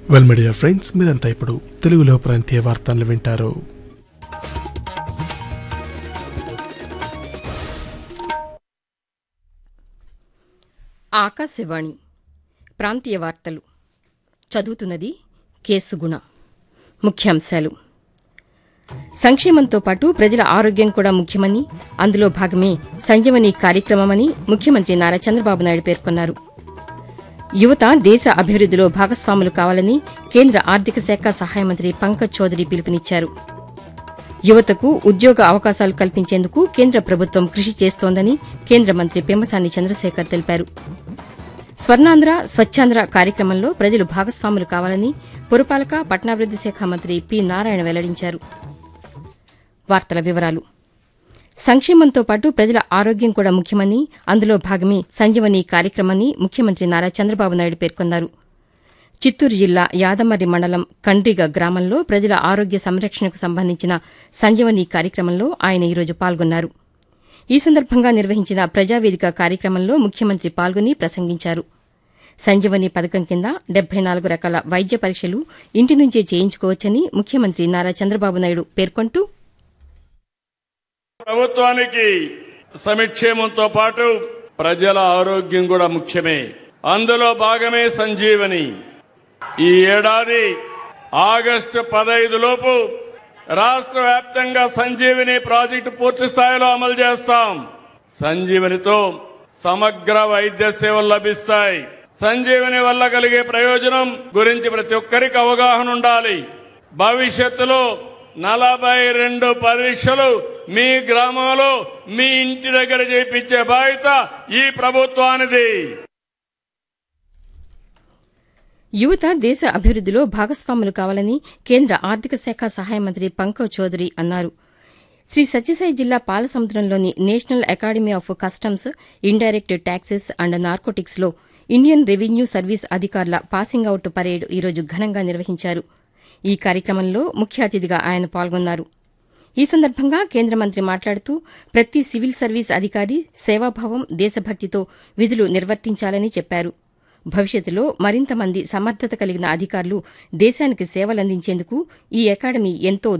well media friends మీరంతా ఇప్పుడు తెలుగులో ప్రాంతీయ వార్తలు వింటారు ఆకాశవాణి ప్రాంతీయ వార్తలు చదువుతున్నది కేసుగుణ ముఖ్యాంశాలు సంక్షేమంతో పాటు ప్రజల ఆరోగ్యం కూడా ముఖ్యమని అందులో భాగమే సంజీవని కార్యక్రమమని ముఖ్యమంత్రి నారా చంద్రబాబు నాయుడు పేర్కొన్నారు యువత దేశ అభివృద్దిలో భాగస్వాములు కావాలని కేంద్ర ఆర్థిక శాఖ సహాయ మంత్రి పంకజ్ చౌదరి పిలుపునిచ్చారు యువతకు ఉద్యోగ అవకాశాలు కల్పించేందుకు కేంద్ర ప్రభుత్వం కృషి చేస్తోందని కేంద్ర మంత్రి పెమ్మసాని చంద్రశేఖర్ తెలిపారు స్వర్ణాంధ్ర స్వచ్ఛాంధ్ర కార్యక్రమంలో ప్రజలు భాగస్వాములు కావాలని పురపాలక పట్టణాభివృద్ది శాఖ మంత్రి పి నారాయణ వెల్లడించారు వార్తల వివరాలు సంక్షేమంతో పాటు ప్రజల ఆరోగ్యం కూడా ముఖ్యమని అందులో భాగమే సంజీవని కార్యక్రమాన్ని ముఖ్యమంత్రి నారా చంద్రబాబు నాయుడు పేర్కొన్నారు చిత్తూరు జిల్లా యాదమర్రి మండలం కండ్రిగ గ్రామంలో ప్రజల ఆరోగ్య సంరక్షణకు సంబంధించిన సంజీవని కార్యక్రమంలో ఆయన ఈరోజు పాల్గొన్నారు ఈ సందర్భంగా నిర్వహించిన ప్రజావేదిక కార్యక్రమంలో ముఖ్యమంత్రి పాల్గొని ప్రసంగించారు సంజీవని పథకం కింద డెబ్బై నాలుగు రకాల వైద్య పరీక్షలు ఇంటి నుంచే చేయించుకోవచ్చని ముఖ్యమంత్రి నారా చంద్రబాబు నాయుడు పేర్కొంటూ ప్రభుత్వానికి సమిక్షేమంతో పాటు ప్రజల ఆరోగ్యం కూడా ముఖ్యమే అందులో భాగమే సంజీవని ఈ ఏడాది ఆగస్టు పదహైదు లోపు రాష్ట్ర వ్యాప్తంగా సంజీవని ప్రాజెక్టు పూర్తి స్థాయిలో అమలు చేస్తాం సంజీవనితో సమగ్ర వైద్య సేవలు లభిస్తాయి సంజీవని వల్ల కలిగే ప్రయోజనం గురించి ప్రతి ఒక్కరికి అవగాహన ఉండాలి భవిష్యత్తులో నలభై రెండు పరీక్షలు మీ గ్రామంలో మీ ఇంటి దగ్గర చేయించే బాధ్యత ఈ ప్రభుత్వానిది యువత దేశ అభివృద్దిలో భాగస్వాములు కావాలని కేంద్ర ఆర్థిక శాఖ సహాయ మంత్రి పంకజ్ చౌదరి అన్నారు శ్రీ సత్యసాయి జిల్లా పాలసముద్రంలోని national academy of customs indirect taxes and narcotics లో ఇండియన్ రెవెన్యూ సర్వీస్ అధికారుల పాసింగ్ అవుట్ పరేడ్ ఈరోజు ఘనంగా నిర్వహించారు ఈ కార్యక్రమంలో ముఖ్య అతిథిగా ఆయన పాల్గొన్నారు ఈ సందర్భంగా కేంద్ర మంత్రి మాట్లాడుతూ ప్రతి సివిల్ సర్వీస్ అధికారి సేవాభావం దేశభక్తితో విధులు నిర్వర్తించాలని చెప్పారు భవిష్యత్తులో మరింత మంది సమర్థత కలిగిన అధికారులు దేశానికి సేవలందించేందుకు ఈ అకాడమీ ఎంతో